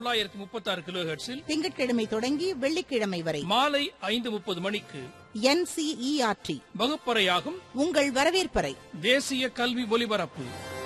தொள்ளாயிரத்தி முப்பத்தி ஆறு கிலோ ஹெர்ட்ஸில் திங்கட்கிழமை தொடங்கி வெள்ளிக்கிழமை வரை மாலை ஐந்து முப்பது மணிக்கு என்சிஇஆர்டி வகுப்பறையாகும் உங்கள் வரவேற்பறை தேசிய கல்வி ஒலிபரப்பு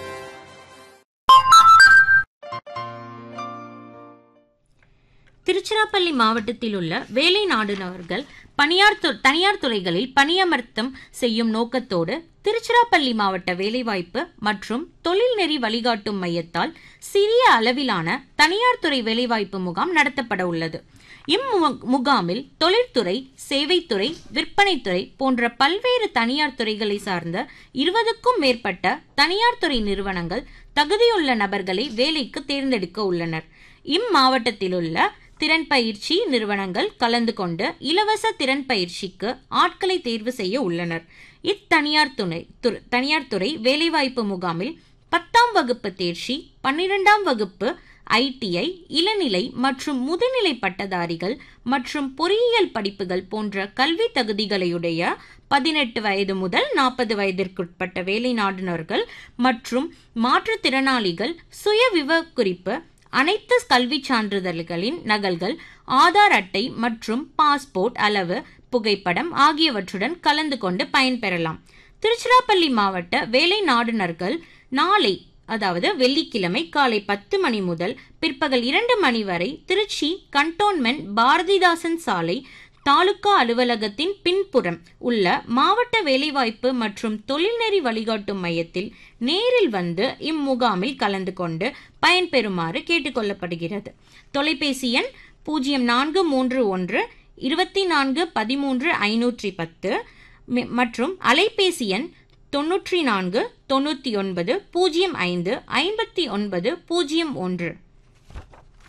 திருச்சிராப்பள்ளி மாவட்டத்தில் உள்ள வேலை நாடுனவர்கள் பணியார் து- தனியார் துறைகளில் பணியமர்த்தம் செய்யும் நோக்கத்தோடு திருச்சிராப்பள்ளி மாவட்ட வேலைவாய்ப்பு மற்றும் தொழில்நெறி வழிகாட்டும் மையத்தால் சிறிய அளவிலான தனியார் துறை வேலைவாய்ப்பு முகாம் நடத்தப்பட உள்ளது இம்மு- முகாமில் தொழிற்துறை சேவைத்துறை விற்பனைத்துறை போன்ற பல்வேறு தனியார் துறைகளை சார்ந்த இருபதுக்கும் மேற்பட்ட தனியார் துறை நிறுவனங்கள் தகுதியுள்ள நபர்களை வேலைக்கு தேர்ந்தெடுக்க உள்ளனர் இம்மாவட்டத்திலுள்ள திறன் பயிற்சி நிறுவனங்கள் கலந்து கொண்டு இலவச திறன் பயிற்சிக்கு ஆட்களை தேர்வு செய்ய உள்ளனர் இத்தனியார் துணை துறை தனியார் துறை வேலைவாய்ப்பு முகாமில் பத்தாம் வகுப்பு தேர்ச்சி பன்னிரெண்டாம் வகுப்பு ஐடிஐ இளநிலை மற்றும் முதுநிலை பட்டதாரிகள் மற்றும் பொறியியல் படிப்புகள் போன்ற கல்வி தகுதிகளையுடைய பதினெட்டு வயது முதல் நாற்பது வயதிற்குட்பட்ட வேலை நாடுனர்கள் மற்றும் மாற்றுத்திறனாளிகள் சுய விவரக்குறிப்பு அனைத்து கல்விச் சான்றிதழ்களின் நகல்கள் ஆதார் அட்டை மற்றும் பாஸ்போர்ட் அளவு புகைப்படம் ஆகியவற்றுடன் கலந்து கொண்டு பயன்பெறலாம் திருச்சிராப்பள்ளி மாவட்ட வேலை நாடுனர்கள் நாளை அதாவது வெள்ளிக்கிழமை காலை பத்து மணி முதல் பிற்பகல் இரண்டு மணி வரை திருச்சி கண்டோன்மெண்ட் பாரதிதாசன் சாலை தாலுகா அலுவலகத்தின் பின்புறம் உள்ள மாவட்ட வேலைவாய்ப்பு மற்றும் தொழில்நெறி வழிகாட்டும் மையத்தில் நேரில் வந்து இம்முகாமில் கலந்து கொண்டு பயன்பெறுமாறு கேட்டுக்கொள்ளப்படுகிறது தொலைபேசி எண் பூஜ்ஜியம் நான்கு மூன்று ஒன்று இருபத்தி நான்கு பதிமூன்று ஐநூற்றி பத்து மி- மற்றும் அலைபேசி எண் தொன்னூற்றி நான்கு தொண்ணூற்றி ஒன்பது பூஜ்ஜியம் ஐந்து ஐம்பத்தி ஒன்பது பூஜ்ஜியம் ஒன்று